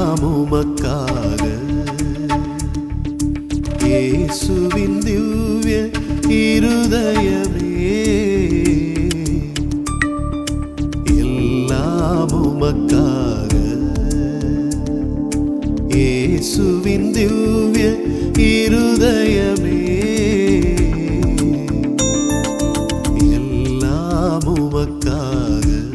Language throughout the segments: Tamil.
எல்லாம் உமக்காக இயேசுவின் திவ்ய இருதயமே எல்லாம் உமக்காக இயேசுவின் திவ்ய இருதயமே எல்லாம் உமக்காக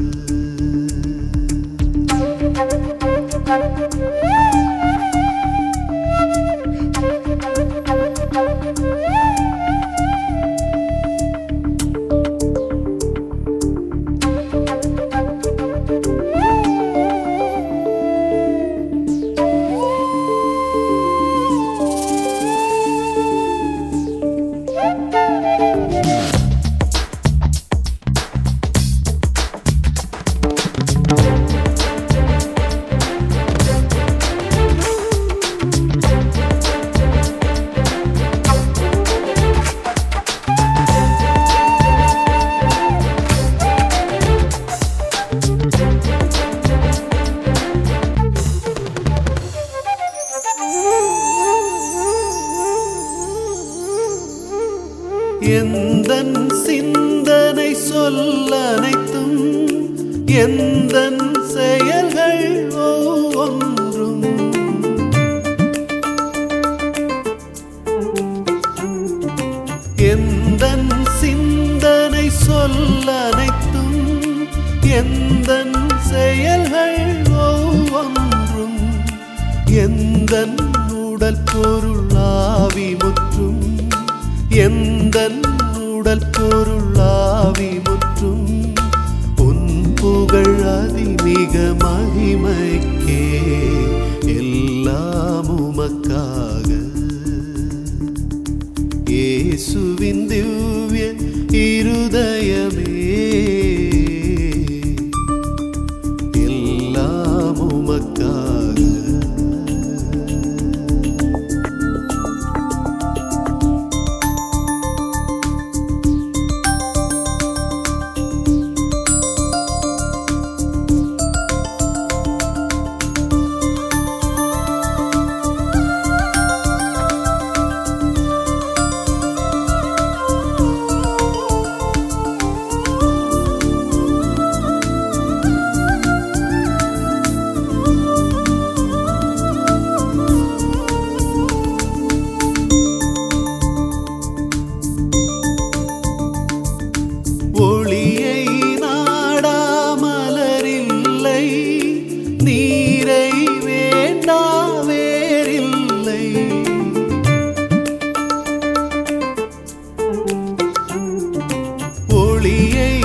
எந்தன் சிந்தனை சொல்லனைத்தும் எந்தன் செயல்கள் ஒவ்வொன்றும் எந்தன் சிந்தனை சொல்லனைத்தும் எந்தன் செயல்கள் ஒவ்வொன்றும் எந்தன் உடல் பொருள் ஆவி முற்றும் எந்தன் உடல் பொருள் ஆவி முற்றும் உன் புகழ் அதிமிக மகிமைக்கே எல்லாம் உமக்காக இயேசுவின் திவ்ய இருதயமே எல்லாம் உமக்காக ஒளியை நாடாமலரில்லை நீரை வேண்டா வேறில்லை ஒளியை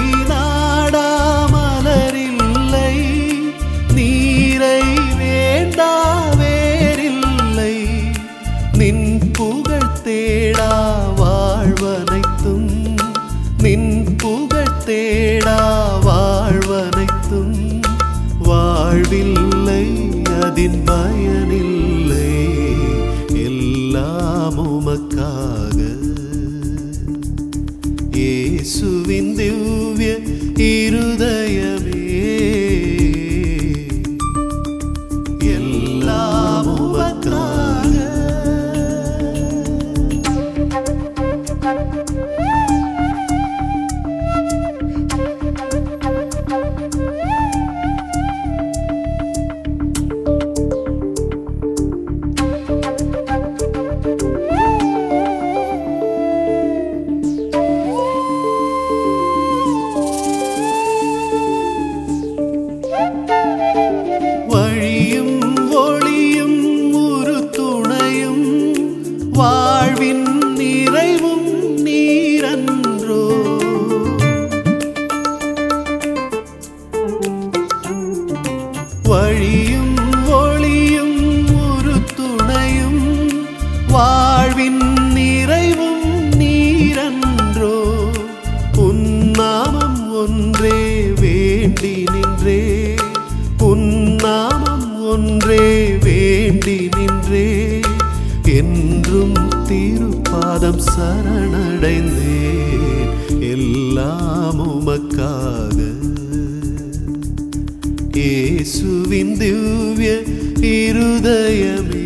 நாடாமலரில்லை நீரை வேண்டா வேறில்லை நின் புகழ் தேடா வாழ்வனைத்தும் நின் புகழ் தேடா வாழ்வனைத்தும் வாழ்வில்லை அதின் பயனில்லை எல்லாம் உமக்காக இயேசுவின் திவ்ய இருதயமே எல்லாம் உமக்காக வழியும் ஒளியும் ஒரு துணையும் வாழ்வின் நிறைவும் நீரன்றோ வழியும் ஒளியும் ஒரு துணையும் வாழ்வின் நிறைவும் நீரன்றோ உன்னாமம் ஒன்றே வேண்டி நின்றே உன்னாமம் ஒன்றே வேண்டி நின்றே என்றும் திருப்பாதம் சரணடைந்தேன் எல்லாம் உமக்காக இயேசுவின் திவ்ய இருதயமே